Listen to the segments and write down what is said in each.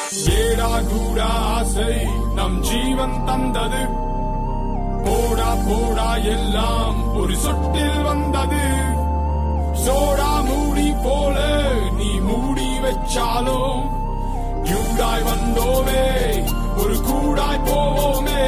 ஏடா கூடா ஆசை நம் ஜீவன் தந்தது போடா போடா எல்லாம் ஒரு சொட்டில் வந்தது சோடா மூடி போல நீ மூடி வச்சாலும் யூடாய் வந்தோமே ஒரு கூடாய் போவோமே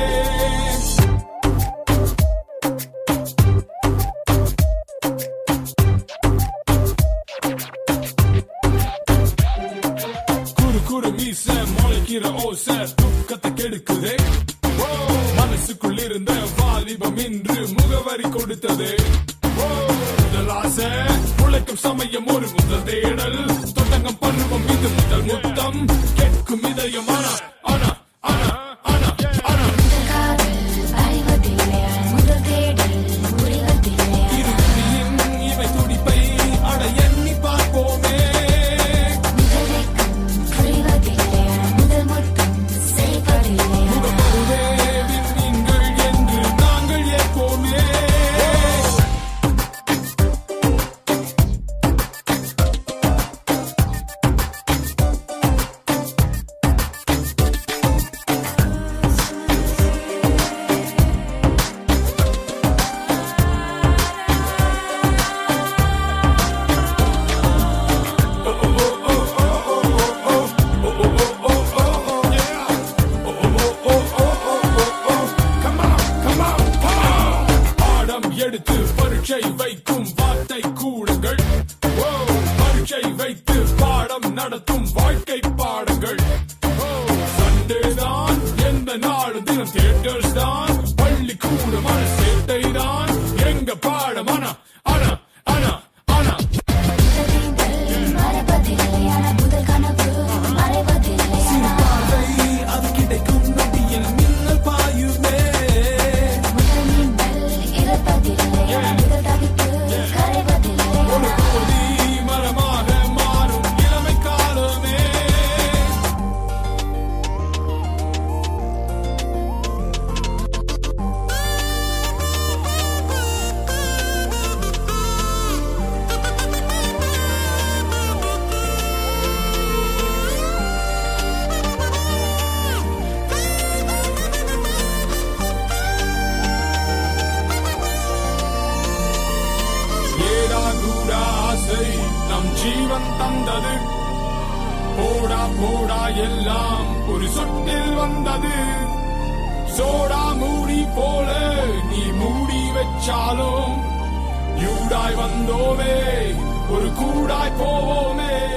குறு குறு மீச முளைக்கிற ஓச துக்கத்தை கெடுக்குதே ஓ, மனசுக்குள் இருந்த வாலிபம் இன்று முகவரி கொடுத்ததே ஓ, முதல் ஆசை உழைக்கும் சமயம் ஒரு முதல் தேடல் தொடங்கம் பருவம் இது முதல் முத்தம் கேட்கும் இதயம் ஆனா ஆனா ஆனா ஆனா ஆனா காதல் அறிவதில்லை முதல் தேடல் புரிவதில்லை இருவியின் இவை துடிப்பை அட எண்ணி பார்ப்போமே முதல் வெட்கம் புரிவதில்லை முதல் முத்தம் செய்வதில்லை முகப்பருவே விண்மீன்கள் என்று நாங்கள் ஏற்போமே பாடம் எடுத்து பரீட்சை வைக்கும் வார்த்தை கூடுங்கள் ஓ, பரீட்சை வைத்து பாடம் நடத்தும் வாழ்க்கை பாடங்கள் ஓ, சண்டே தான் எந்த நாடு தினம் தியேட்டர்ஸ் தான் பள்ளி கூடமான சேட்டை தான் எங்க பாடமான ஆனா ஆனா ஆனா முதல் மறப்பதில்லை ஆனால் முதல் கனவு மறைவதில்லை பாதை அது கிடைக்கும் நொடியில் மின்னல் பாயுமே முதல் மின்னல் இறப்பதில்லை முதல் தவிப்பு கரைவதில்லை ஒரு கோடி மரமாக மாறும் இளமை காலமே ஏடா கூடா ஆசை நம் ஜீவன் தந்தது போடா போடா எல்லாம் ஒரு சொட்டில் வந்தது சோடா மூடி போல நீ மூடி வச்சாலும் யூடாய் வந்தோமே ஒரு கூடாய் போவோமே